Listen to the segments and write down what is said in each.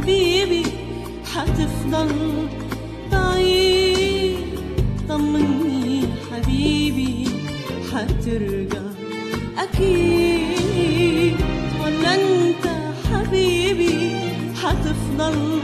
حبيبي حتفضل بعيد طمني حبيبي حترجع أكيد ولا أنت حبيبي حتفضل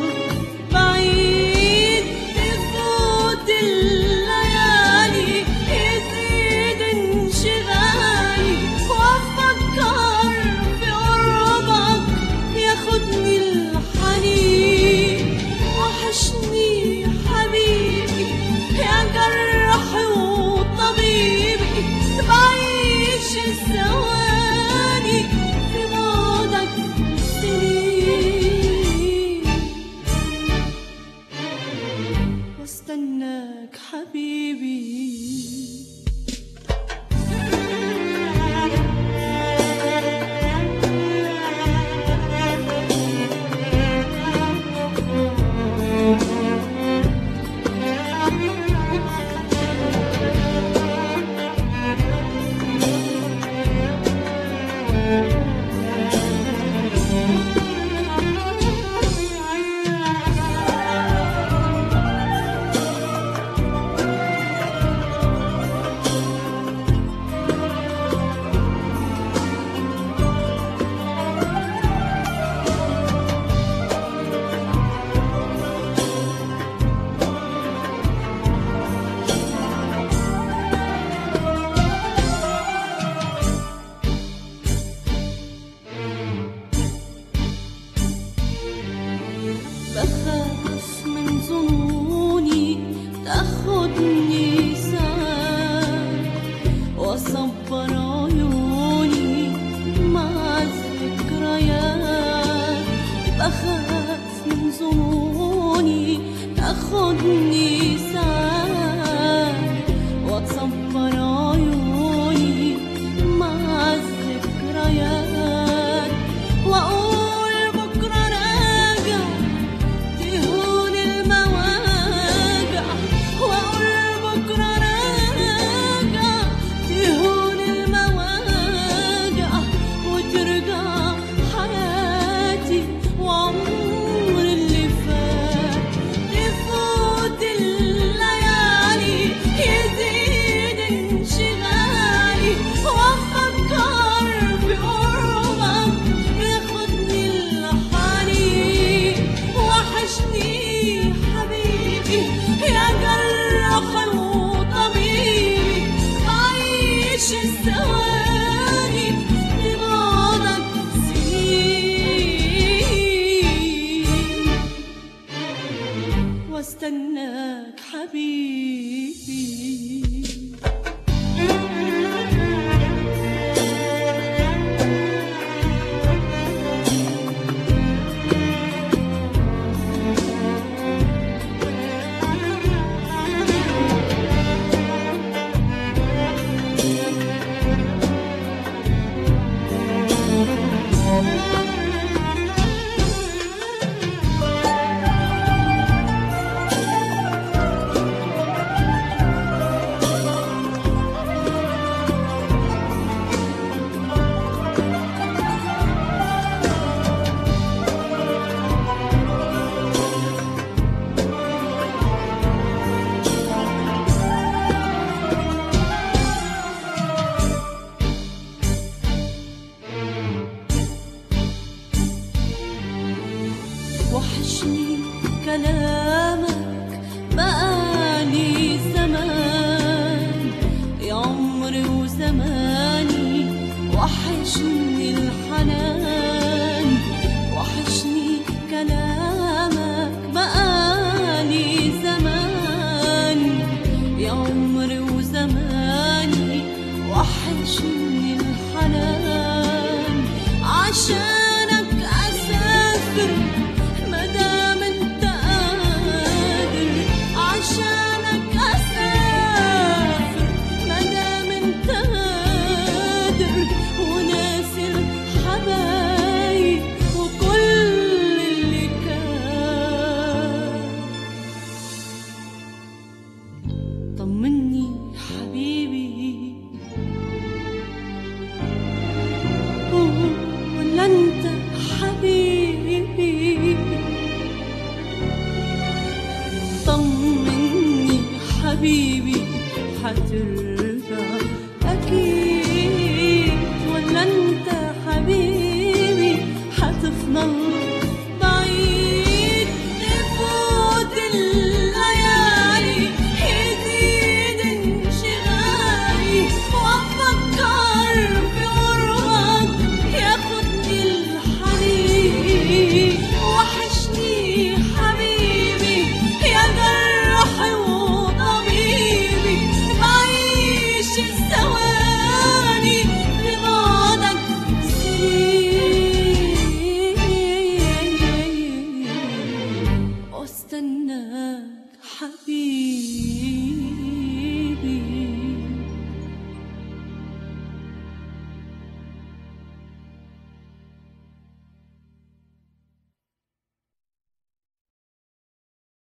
بعيد تفوت الليالي يزيد انشغالي وأفكر في قربك ياخدني الحنين وحشني حبيبي يا جرحي وطبيبي بعيش الثواني في بعدك سنين واستناك حبيبي بخاف من ظنوني تاخدني ساعات واصبر عيوني مع الذكريات بخاف من ظنوني تاخدني ساعات واتصبر عيوني مع الذكريات واقول بكره راجع تهون المواجع واقول بكره راجع تهون المواجع وترجع حياتي وعمر اللي فات تفوت الليالي يزيد انشغالي وافكر في قربك ياخدني الحنين وحشني حبيبي يا جرح وطبيبي عايش الثواني لبعدك سنين واستناك حبيبي وحشني كلامك بقالي زمان يا عمري وزماني وحشني الحنان